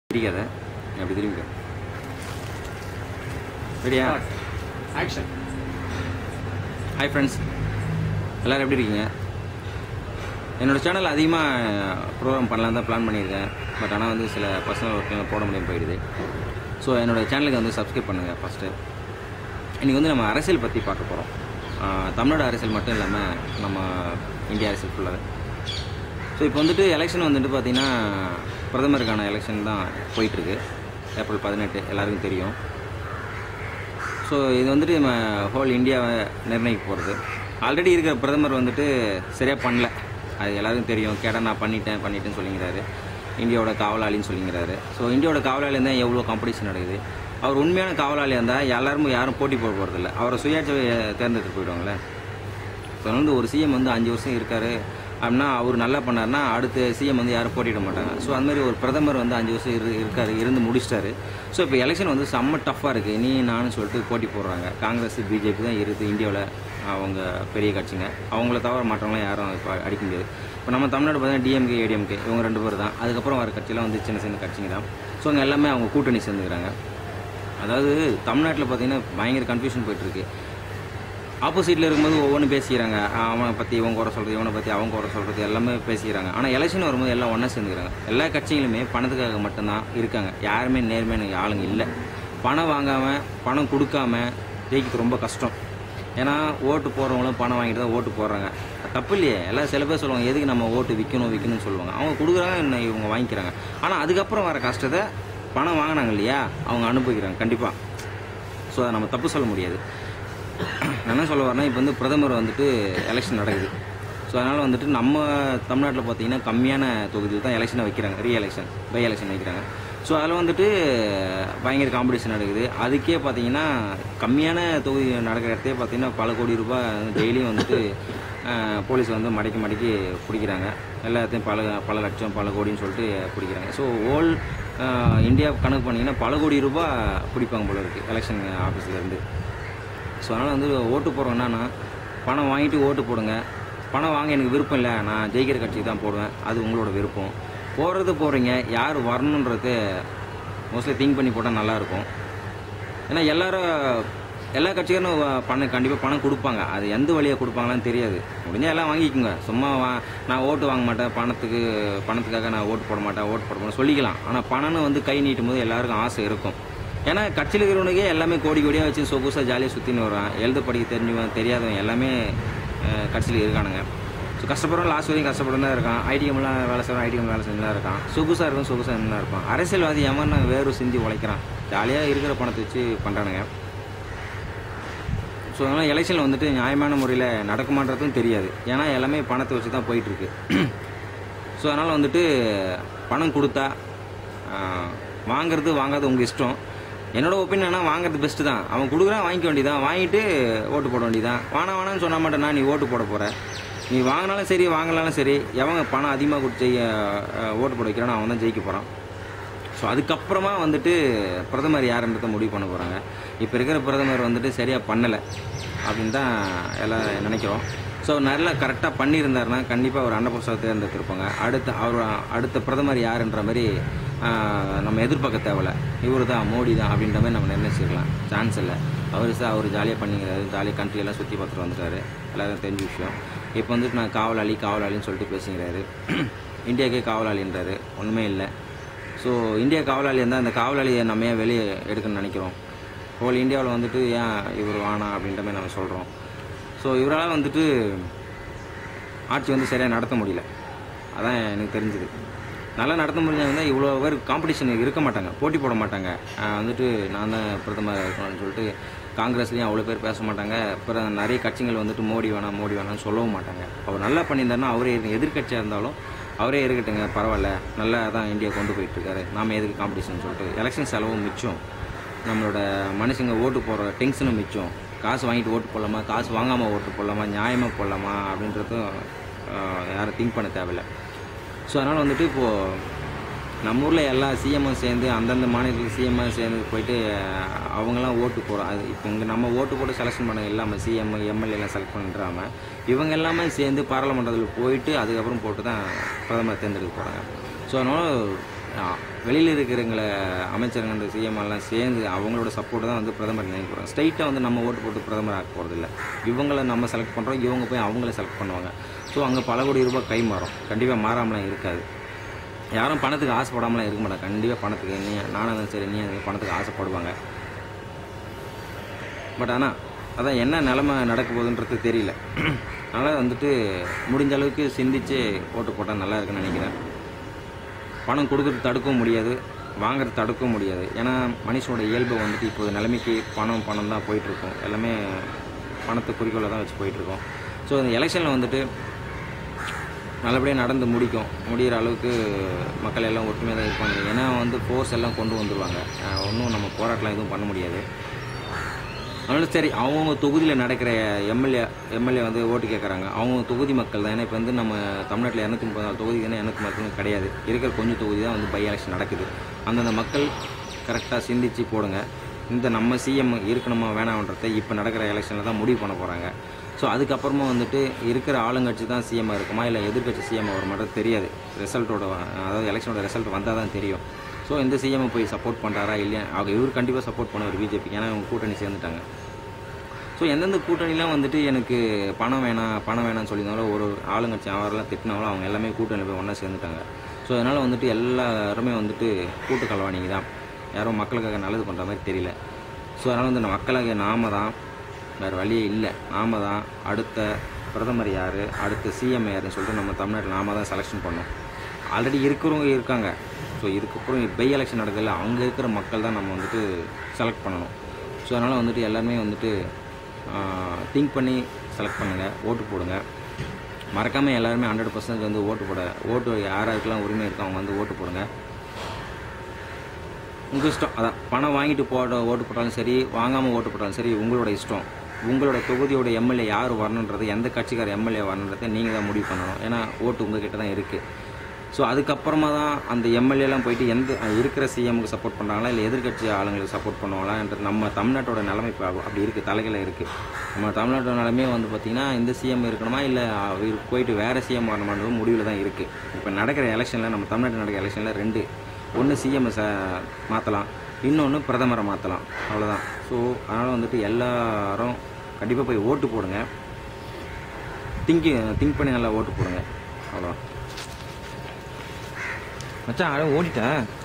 பிடிக்காத அப்படி திரும்பிக்க சரியா ஆக்ஷன் ஹாய் ஃப்ரெண்ட்ஸ் எல்லோரும் எப்படி இருக்கீங்க என்னோடய சேனல் அதிகமாக ப்ரோக்ராம் பண்ணலாம் தான் பிளான் பண்ணியிருக்கேன் பட் ஆனால் வந்து சில பர்சனல் ஒர்க்கில் போட முடியாமல் போயிடுது ஸோ என்னோடய சேனலுக்கு வந்து சப்ஸ்கிரைப் பண்ணுங்கள் ஃபஸ்ட்டு இன்றைக்கி வந்து நம்ம அரசியல் பற்றி பார்க்க போகிறோம் தமிழ்நாடு அரசியல் மட்டும் இல்லாமல் நம்ம இந்திய அரசியல் ஃபுல்லாக ஸோ இப்போ வந்துட்டு எலெக்ஷன் வந்துட்டு பார்த்திங்கன்னா பிரதமருக்கான எலெக்ஷன் தான் போயிட்டுருக்கு ஏப்ரல் பதினெட்டு எல்லாருக்கும் தெரியும் ஸோ இது வந்துட்டு நம்ம ஹோல் இந்தியாவை நிர்ணயிக்க போகிறது ஆல்ரெடி இருக்கிற பிரதமர் வந்துட்டு சரியாக பண்ணல அது எல்லாருக்கும் தெரியும் கேட்டால் நான் பண்ணிட்டேன் பண்ணிட்டேன்னு சொல்லிங்கிறாரு இந்தியாவோட காவலாளின்னு சொல்லிங்கிறாரு ஸோ இந்தியாவோட காவலாளி இருந்தால் எவ்வளோ காம்படிஷன் நடக்குது அவர் உண்மையான காவலாளியாக இருந்தால் எல்லாரும் யாரும் போட்டி போட போகிறதில்ல அவரை சுயாட்சி தேர்ந்தெடுத்து போயிடுவாங்களே இப்போ வந்து ஒரு சிஎம் வந்து அஞ்சு வருஷம் இருக்காரு அப்படின்னா அவர் நல்லா பண்ணாருன்னா அடுத்த சிஎம் வந்து யாரும் போட்டியிட மாட்டாங்க ஸோ அந்த மாதிரி ஒரு பிரதமர் வந்து அஞ்சு வருஷம் இரு இருக்காரு இருந்து முடிச்சிட்டாரு ஸோ இப்போ எலெக்ஷன் வந்து செம்ம டஃப்பாக இருக்குது நீ நானும் சொல்லிட்டு போட்டி போடுறாங்க காங்கிரஸ் பிஜேபி தான் இருக்குது இந்தியாவில் அவங்க பெரிய கட்சிங்க அவங்கள தவிர மற்றவங்களாம் யாரும் இப்போ அடிக்க முடியாது இப்போ நம்ம தமிழ்நாடு பார்த்தீங்கன்னா டிஎம்கே ஏடிஎம்கே இவங்க ரெண்டு பேர் தான் அதுக்கப்புறம் வர கட்சியெல்லாம் வந்து சின்ன சின்ன கட்சிங்க தான் ஸோ அவங்க எல்லாமே அவங்க கூட்டணி சேர்ந்துக்கிறாங்க அதாவது தமிழ்நாட்டில் பார்த்தீங்கன்னா பயங்கர கன்ஃபியூஷன் போயிட்டுருக்கு ஆப்போசிட்டில் இருக்கும்போது ஒவ்வொன்றும் பேசிக்கிறாங்க அவனை பற்றி இவன் குறை சொல்கிறது இவனை பற்றி அவன் குறை சொல்கிறது எல்லாமே பேசிக்கிறாங்க ஆனால் எலெக்ஷன் வரும்போது எல்லாம் ஒன்றா சேர்ந்துக்கிறாங்க எல்லா கட்சிகளுமே பணத்துக்காக மட்டும்தான் இருக்காங்க யாருமே நேர்மையான ஆளுங்க இல்லை பணம் வாங்காமல் பணம் கொடுக்காம ஜெயிக்கிறது ரொம்ப கஷ்டம் ஏன்னா ஓட்டு போடுறவங்களும் பணம் வாங்கிட்டு தான் ஓட்டு போடுறாங்க தப்பு இல்லையே எல்லாம் சில பேர் சொல்லுவாங்க எதுக்கு நம்ம ஓட்டு விற்கணும் விற்கணும்னு சொல்லுவாங்க அவங்க கொடுக்குறாங்க என்ன இவங்க வாங்கிக்கிறாங்க ஆனால் அதுக்கப்புறம் வர கஷ்டத்தை பணம் வாங்கினாங்க இல்லையா அவங்க அனுபவிக்கிறாங்க கண்டிப்பாக ஸோ அதை நம்ம தப்பு சொல்ல முடியாது நான் என்ன சொல்ல வரேன்னா இப்போ வந்து பிரதமர் வந்துட்டு எலெக்ஷன் நடக்குது ஸோ அதனால் வந்துட்டு நம்ம தமிழ்நாட்டில் பார்த்தீங்கன்னா கம்மியான தொகுதியில் தான் எலெக்ஷனை வைக்கிறாங்க ரீ எலெக்ஷன் பை எலெக்ஷன் வைக்கிறாங்க ஸோ அதில் வந்துட்டு பயங்கர காம்படிஷன் நடக்குது அதுக்கே பார்த்தீங்கன்னா கம்மியான தொகுதி நடக்கிற இடத்தையே பார்த்தீங்கன்னா பல கோடி ரூபாய் டெய்லியும் வந்துட்டு அஹ், போலீஸ் வந்து மடக்கி மடக்கி பிடிக்கிறாங்க எல்லாத்தையும் பல பல லட்சம் பல கோடின்னு சொல்லிட்டு பிடிக்கிறாங்க ஸோ ஓல் இந்தியா கணக்கு பண்ணிங்கன்னா பல கோடி ரூபாய் பிடிப்பாங்க போல இருக்குது எலெக்ஷன் ஆஃபீஸ்லேருந்து ஸோ அதனால் வந்து ஓட்டு போடுறோம் என்னன்னா பணம் வாங்கிட்டு ஓட்டு போடுங்க பணம் வாங்க எனக்கு விருப்பம் இல்லை நான் ஜெயிக்கிற கட்சிக்கு தான் போடுவேன் அது உங்களோட விருப்பம் போடுறது போடுறீங்க யார் வரணுன்றது மோஸ்ட்லி திங்க் பண்ணி போட்டால் நல்லாயிருக்கும் ஏன்னா எல்லாரும் எல்லா கட்சிக்காரும் வ- பணம் கண்டிப்பாக பணம் கொடுப்பாங்க அது எந்த வழியாக கொடுப்பாங்களான்னு தெரியாது முடிஞ்சால் எல்லாம் வாங்கிக்கோங்க சும்மா வா நான் ஓட்டு வாங்க மாட்டேன் பணத்துக்கு பணத்துக்காக நான் ஓட்டு போட மாட்டேன் ஓட்டு போட மாட்டேன் சொல்லிக்கலாம் ஆனால் பணம்னு வந்து கை நீட்டும் போது எல்லாருக்கும் ஆசை இருக்கும் ஏன்னா கட்சியில் இருக்கிறவனுக்கே எல்லாமே கோடி கோடியாக வச்சு சொகுசாக ஜாலியாக சுற்றின்னு வரான் எழுத படிக்க தெரிஞ்சவன் தெரியாதவன் எல்லாமே அஹ், கட்சியில் இருக்கானுங்க ஸோ கஷ்டப்படுறவன் லாஸ்ட் வரைக்கும் கஷ்டப்பட்டு தான் இருக்கான் ஐடிஎம்லாம் வேலை செய்வான் ஐடிஎம் வேலை செஞ்சு தான் இருக்கான் சொகுசாக இருக்கும் சொகுசாக தான் இருப்பான் அரசியல்வாதி எவன் வேறு சிந்தி உழைக்கிறான் ஜாலியாக இருக்கிற பணத்தை வச்சு பண்ணுறானுங்க ஸோ அதனால் எலெக்ஷனில் வந்துட்டு நியாயமான முறையில் நடக்குமான்றதும் தெரியாது ஏன்னா எல்லாமே பணத்தை வச்சு தான் போயிட்டுருக்கு ஸோ அதனால் வந்துட்டு பணம் கொடுத்தா ஆஹ், வாங்குறது வாங்காத உங்கள் இஷ்டம் என்னோட ஒப்பீனியனா வாங்குறது பெஸ்ட்டு தான் அவன் கொடுக்குறான் வாங்கிக்க வேண்டியதான் வாங்கிட்டு ஓட்டு போட வேண்டியதான் வானா வேணான்னு சொன்ன மாட்டேன்னா நீ ஓட்டு போட போகிற நீ வாங்கினாலும் சரி வாங்கினாலும் சரி எவன் பணம் அதிகமாக கொடுத்து ஆஹ், ஓட்டு போட வைக்கிறானோ அவன் தான் ஜெயிக்க போகிறான் ஸோ அதுக்கப்புறமா வந்துட்டு பிரதமர் யாருன்றதை முடிவு பண்ண போகிறாங்க இப்போ இருக்கிற பிரதமர் வந்துட்டு சரியாக பண்ணலை அப்படின்னு தான் எல்லாம் நினைக்கிறோம் ஸோ நல்லா கரெக்டாக பண்ணியிருந்தாருன்னா கண்டிப்பாக அவர் அன்னபிரசாத் தேர்ந்தெடுத்திருப்பாங்க அடுத்த அவர் அடுத்த பிரதமர் யாருன்ற மாதிரி ஆஹ், நம்ம எதிர்பார்க்க தேவையில்ல இவர் தான் மோடி தான் அப்படின்ற மாதிரி நம்ம நிர்ணயிச்சிருக்கலாம் சான்ஸ் இல்லை அவர் சார் அவர் ஜாலியாக பண்ணிக்கிறாரு ஜாலியாக country எல்லாம் சுற்றி பார்த்துட்டு வந்துட்டாரு எல்லாரும் தெரிஞ்ச விஷயம் இப்போ வந்துட்டு நான் காவலாளி காவலாளின்னு சொல்லிட்டு பேசிக்கிறாரு இந்தியாவுக்கே காவலாளின்றாரு ஒன்றுமே இல்லை ஸோ இந்தியா காவலாளி இருந்தால் அந்த காவலாளியை நம்ம ஏன் வெளியே எடுக்கணும்னு நினைக்கிறோம் ஹோல் இந்தியாவில் வந்துட்டு ஏன் இவர் வானா அப்படின்ற மாதிரி நம்ம சொல்கிறோம் ஸோ இவரால் வந்துட்டு ஆட்சி வந்து சரியாக நடத்த முடியல அதான் எனக்கு தெரிஞ்சுது நல்லா நடத்த முடிஞ்சால் இவ்வளோ பேர் காம்படிஷன் இருக்க மாட்டாங்க போட்டி போட மாட்டாங்க ஆஹ் வந்துட்டு நான் தான் பிரதமர் இருக்கணும்னு சொல்லிட்டு காங்கிரஸ்லேயும் அவ்வளோ பேர் பேச மாட்டாங்க அப்புறம் நிறைய கட்சிகள் வந்துட்டு மோடி வேணாம் மோடி வேணாம்னு சொல்லவும் மாட்டாங்க அவர் நல்லா பண்ணியிருந்தாருன்னா அவரே எதிர்கட்சியாக இருந்தாலும் அவரே இருக்கட்டுங்க பரவாயில்ல நல்லா தான் இந்தியா கொண்டு போயிட்டு இருக்காரு நாம எதுக்கு காம்படிஷன் சொல்லிட்டு எலெக்ஷன் செலவும் மிச்சம் நம்மளோட மனுஷங்க ஓட்டு போடுற டென்ஷனும் மிச்சம் காசு வாங்கிட்டு ஓட்டு போடலாமா காசு வாங்காமல் ஓட்டு போடலாமா நியாயமாக போடலாமா அப்படின்றதும் ஆஹ், யாரும் திங்க் பண்ண தேவையில்ல ஸோ அதனால் வந்துட்டு இப்போது நம்ம ஊரில் எல்லா சிஎம்மும் சேர்ந்து அந்தந்த மாநிலத்தில் சிஎம்மாக சேர்ந்து போயிட்டு அஹ், அவங்கெல்லாம் ஓட்டு போகிறோம் அது இப்போ இங்கே நம்ம ஓட்டு போட்டு செலெக்ஷன் பண்ண இல்லாமல் சிஎம் எம்எல்ஏலாம் செலக்ட் பண்ணுறாம இவங்க எல்லாமே சேர்ந்து பாராளுமன்றத்தில் போயிட்டு அதுக்கப்புறம் போட்டு தான் பிரதமர் தேர்ந்தெடுக்க போகிறாங்க ஸோ அதனால் வெளியில் இருக்கிறவங்கள அமைச்சருங்க இந்த சிஎம் எல்லாம் சேர்ந்து அவங்களோட சப்போர்ட் தான் வந்து பிரதமர் நினைக்க போகிறாங்க ஸ்ட்ரைட்டாக வந்து நம்ம ஓட்டு போட்டு பிரதமர் ஆக்க போகிறதில்ல இவங்கள நம்ம செலக்ட் பண்ணுறோம் இவங்க போய் அவங்கள செலக்ட் பண்ணுவாங்க ஸோ அங்கே பல கோடி ரூபாய் கை மாறும் கண்டிப்பாக மாறாமலாம் இருக்காது யாரும் பணத்துக்கு ஆசைப்படாமலாம் இருக்க மாட்டாங்க கண்டிப்பாக பணத்துக்கு நீ நானும் இருந்தாலும் சரி நீ இருந்தாலும் பணத்துக்கு ஆசைப்படுவாங்க பட் ஆனால் அதான் என்ன நிலமை நடக்க போகுதுன்றது தெரியல அதனால் வந்துட்டு முடிஞ்ச அளவுக்கு சிந்திச்சு ஓட்டு போட்டால் நல்லா இருக்குன்னு நினைக்கிறேன் பணம் கொடுக்கறது தடுக்கவும் முடியாது வாங்குறது தடுக்கவும் முடியாது ஏன்னா மனுஷனோட இயல்பு வந்துட்டு இப்போது நிலைமைக்கு பணம் பணம் தான் போயிட்டுருக்கோம் எல்லாமே பணத்தை குறிக்கோளை தான் வச்சு போயிட்டுருக்கோம் ஸோ இந்த எலெக்ஷனில் வந்துட்டு நல்லபடியாக நடந்து முடிக்கும் முடிகிற அளவுக்கு மக்கள் எல்லாம் ஒற்றுமையாக தான் இருப்பாங்க ஏன்னா வந்து ஃபோர்ஸ் எல்லாம் கொண்டு வந்துருவாங்க ஒன்றும் நம்ம போராட்டம்லாம் எதுவும் பண்ண முடியாது அதனால சரி அவங்கவுங்க தொகுதியில் நடக்கிற எம்எல்ஏ எம்எல்ஏ வந்து ஓட்டு கேட்குறாங்க அவங்க தொகுதி மக்கள் தான் ஏன்னா இப்போ வந்து நம்ம தமிழ்நாட்டில் இரநூத்தி முப்பது நாலு தொகுதி தானே இரநூத்தி மக்களும் கிடையாது இருக்கிற கொஞ்சம் தொகுதி தான் வந்து பை எலெக்ஷன் நடக்குது அந்தந்த மக்கள் கரெக்டாக சிந்திச்சு போடுங்க இந்த நம்ம சிஎம் இருக்கணுமா வேணாம்ன்றதை இப்போ நடக்கிற எலெக்ஷனில் தான் முடிவு பண்ண போகிறாங்க ஸோ அதுக்கப்புறமா வந்துட்டு இருக்கிற ஆளுங்கட்சி தான் சிஎம் இருக்குமா இல்லை எதிர்க்கட்சி சிஎம் வர மாட்டது தெரியாது ரிசல்ட்டோட அதாவது எலெக்ஷனோட ரிசல்ட் வந்தால் தான் தெரியும் ஸோ இந்த சிஎம் போய் சப்போர்ட் பண்ணுறாரா இல்லையா அவங்க இவர் கண்டிப்பாக சப்போர்ட் பண்ணுவார் பிஜேபிக்கு ஏன்னா இவங்க கூட்டணி சேர்ந்துட்டாங்க ஸோ எந்தெந்த கூட்டணிலாம் வந்துட்டு எனக்கு பணம் வேணாம் பணம் வேணாம்னு சொல்லியிருந்தாங்களோ ஒரு ஆளுங்கட்சி அவரெல்லாம் திட்டினாங்களோ அவங்க எல்லாமே கூட்டணியில் போய் ஒன்றா சேர்ந்துட்டாங்க ஸோ அதனால் வந்துட்டு எல்லாருமே வந்துட்டு கூட்டு கலவாணிங்க தான் யாரும் மக்களுக்காக நல்லது பண்ணுற மாதிரி தெரியல ஸோ அதனால் வந்து மக்களாக நாம தான் வேறு வழியே இல்லை நாம தான் அடுத்த பிரதமர் யார் அடுத்த சிஎம் யாருன்னு சொல்லிட்டு நம்ம தமிழ்நாட்டில் நாம தான் செலெக்ஷன் பண்ணோம் ஆல்ரெடி இருக்கிறவங்க இருக்காங்க ஸோ இதுக்கப்புறம் பை எலெக்ஷன் நடக்கல அங்கே இருக்கிற மக்கள் தான் நம்ம வந்துட்டு செலக்ட் பண்ணணும் ஸோ அதனால் வந்துட்டு எல்லாருமே வந்துட்டு திங்க் பண்ணி செலக்ட் பண்ணுங்கள் ஓட்டு போடுங்க மறக்காமல் எல்லாருமே ஹண்ட்ரட் பர்சன்டேஜ் வந்து ஓட்டு போட ஓட்டு யாராருக்கெல்லாம் உரிமை இருக்கோ அவங்க வந்து ஓட்டு போடுங்க உங்கள் இஷ்டம் அதான் பணம் வாங்கிட்டு போட ஓட்டு போட்டாலும் சரி வாங்காமல் ஓட்டு போட்டாலும் சரி உங்களோட இஷ்டம் உங்களோட தொகுதியோட எம்எல்ஏ யார் வரணுன்றது எந்த கட்சிக்கார எம்எல்ஏ வரணுன்றதை நீங்கள் தான் முடிவு பண்ணணும் ஏன்னா ஓட்டு உங்ககிட்ட தான் இருக்குது ஸோ அதுக்கப்புறமா தான் அந்த எம்எல்ஏலாம் போயிட்டு எந்த இருக்கிற சிஎம்க்கு சப்போர்ட் பண்ணுறாங்களா இல்லை எதிர்க்கட்சி ஆளுங்களுக்கு சப்போர்ட் பண்ணுவாங்களான்றது நம்ம தமிழ்நாட்டோட நிலைமை இப்போ அப்படி இருக்குது தலைகளை இருக்குது நம்ம தமிழ்நாட்டோட நிலைமையே வந்து பார்த்திங்கன்னா இந்த சிஎம் இருக்கணுமா இல்லை அவர் போயிட்டு வேறு சிஎம் வரணுமான்ற முடிவில் தான் இருக்குது இப்போ நடக்கிற எலெக்ஷனில் நம்ம தமிழ்நாட்டில் நடக்கிற எலெக்ஷனில் ரெண்டு ஒன்று சிஎம் ச மாற்றலாம் இன்னொன்று பிரதமரை மாற்றலாம் அவ்வளோதான் ஸோ அதனால் வந்துட்டு எல்லாரும் கண்டிப்பாக போய் ஓட்டு போடுங்க திங்க் திங்க் பண்ணி நல்லா ஓட்டு போடுங்க அவ்வளோதான் மச்சான் அழ ஓடிட்டேன்